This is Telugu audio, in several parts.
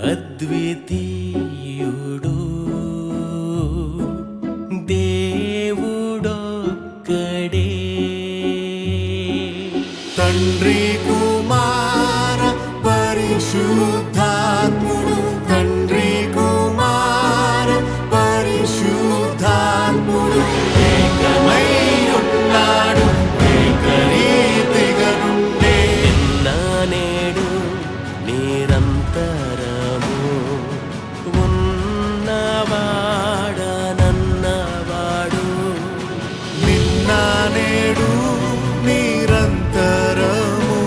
అద్వితీయుడు దేవుడొక్కడే తండ్రి కుమార పరిశుద్ధాత్ముడు తండ్రి కుమార పరిశుద్ధాత్ముడు ఏకమై ఉన్నాడు ఏకరీతిగా నుండే నానేడు నిరంతరము ఉన్నవాడనన్నవాడు నిన్న నేడు నిరంతరము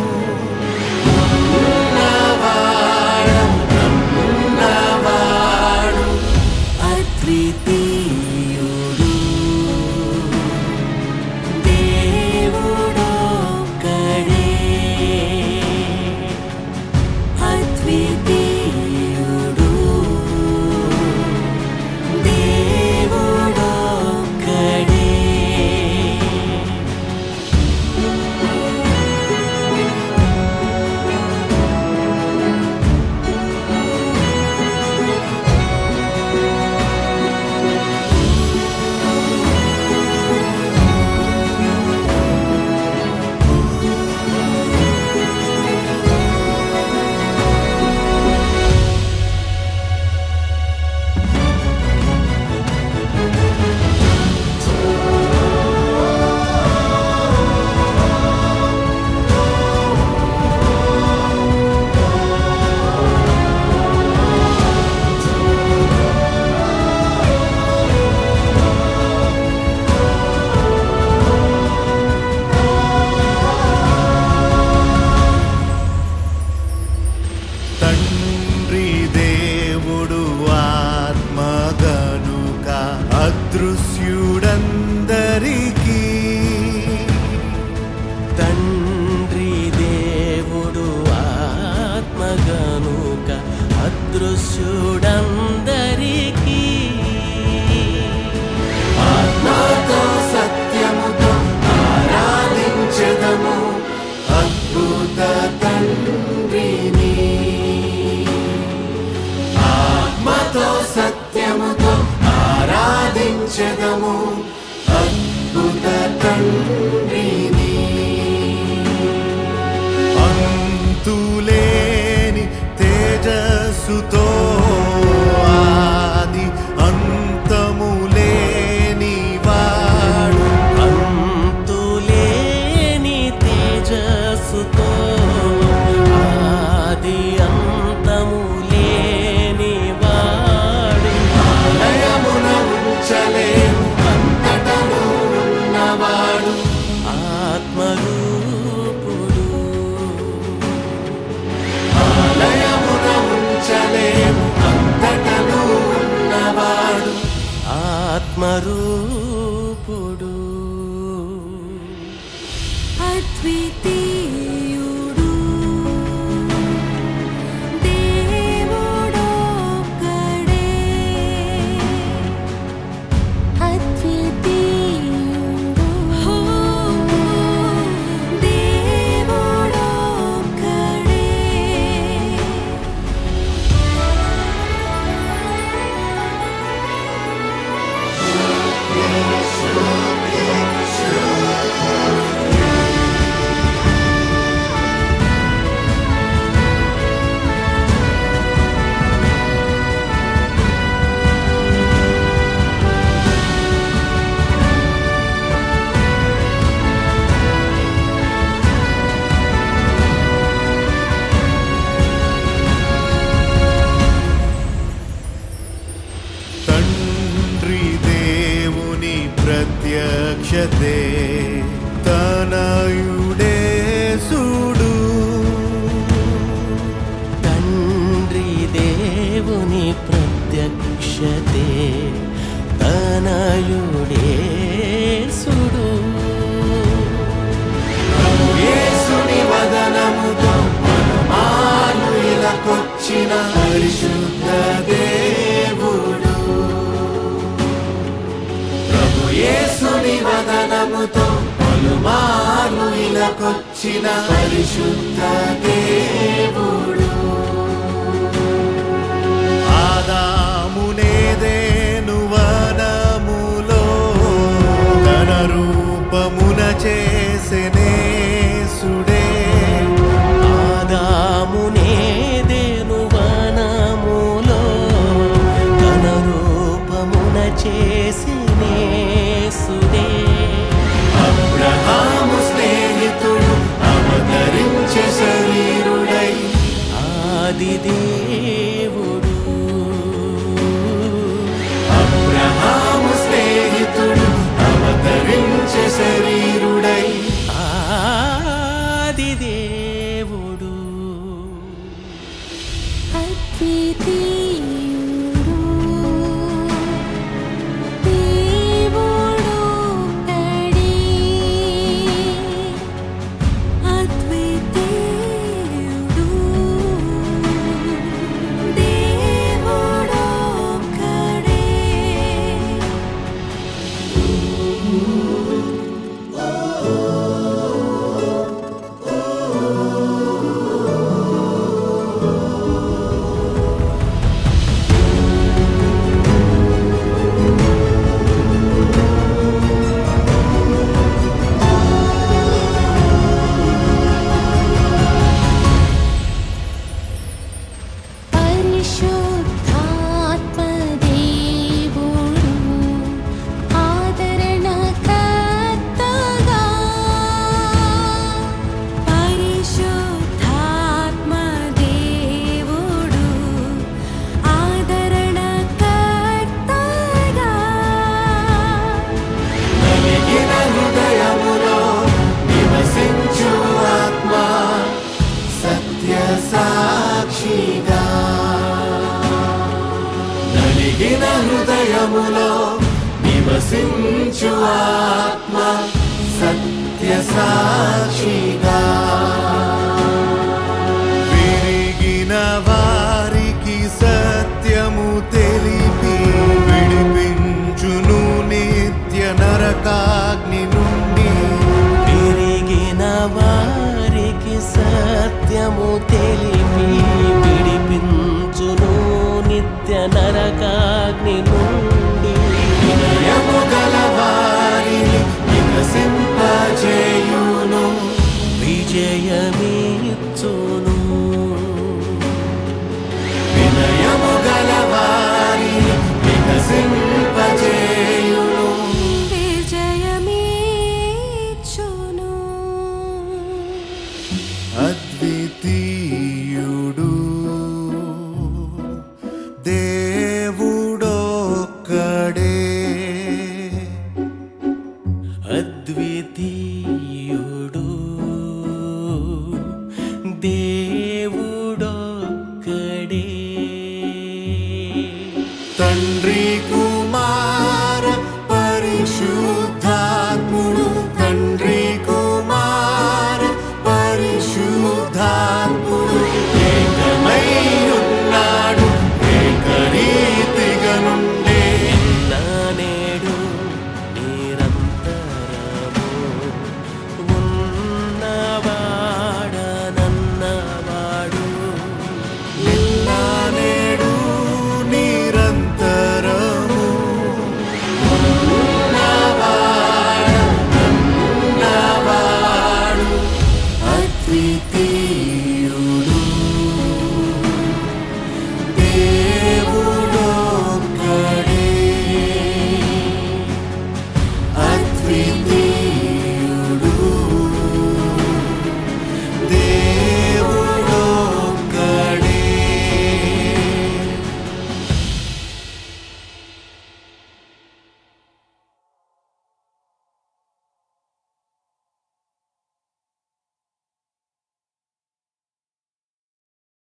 ఉన్నవాడు, ఉన్నవాడు. అద్వితీయుడు దేవుడొక్కడే అద్వితీయుడు దేవుడొక్కడే తండ్రి దేవుడు ఆత్మ గనుక అదృశ్యుడందరికీ తండ్రి దేవుడు ఆత్మగనుక అదృశ్యుడందరికీ ఆత్మతో సత్యముతో ఆరాధించదము అద్భుత తండ్రిని ఆత్మతో సత్యముతో ఆరాధించదము అద్భుత తండ్రిని అంతులేని తేజస్సుతో ఆది అంతములేని వాడు అంతులేని తేజస్సుతో ఆది అంతము లేని వాడు లయమున ఉంచలేము అంతటను ఉన్నవాడు ఆత్మరూపుడు లయమున ఉంచలేము అంతటను ఉన్నవాడు ఆత్మరూపుడు అద్వితీయుడు దేవుడొక్కడే అద్వితీయుడు దేవుడొక్కడే తండ్రి దేవుని ప్రత్యక్షతే తనయుడే సుడు తండ్రి దేవుని ప్రత్యక్షతే తనయుడే సుడు యేసుని వదనముతో మనమాను ఇలకొచ్చిన పరిశుద్ధ దేవుడు ప్రభు యేసుని వదనముతో పలుమార్లు ఇలకొచ్చిన పరిశుద్ధ దేవుడు విరిగిన హృదయములో నివసించు ఆత్మ సత్య సాక్షిగా విరిగిన వారికి సత్యము తెలిపి విడిపించును నిత్య నరకాగ్ని నుండి విరిగిన వారికి సత్యము తెలిపి విడిపించును నిత్య నరకాగ్ని నుండి వినయము గల వారిని వికసింపజేయును విజయమీచును వినయము గల వారిని వికసింపజేయును విజయమీచును అద్వితీయుడు దేవుడొక్కడే అద్వితీయుడు దేవుడొక్కడే తండ్రి కుమార పరిశుద్ధాత్ముడు తండ్రి కుమార పరిశుద్ధాత్ముడు ఏకమై ఉన్నాడు ఏకరీతిగా నుండే నా నేడు నిరంతరము ఉన్నవాడనన్నవాడు నిన్న నేడు నిరంతరము ఉన్నవాడు ఉన్నవాడు అద్వితీయుడు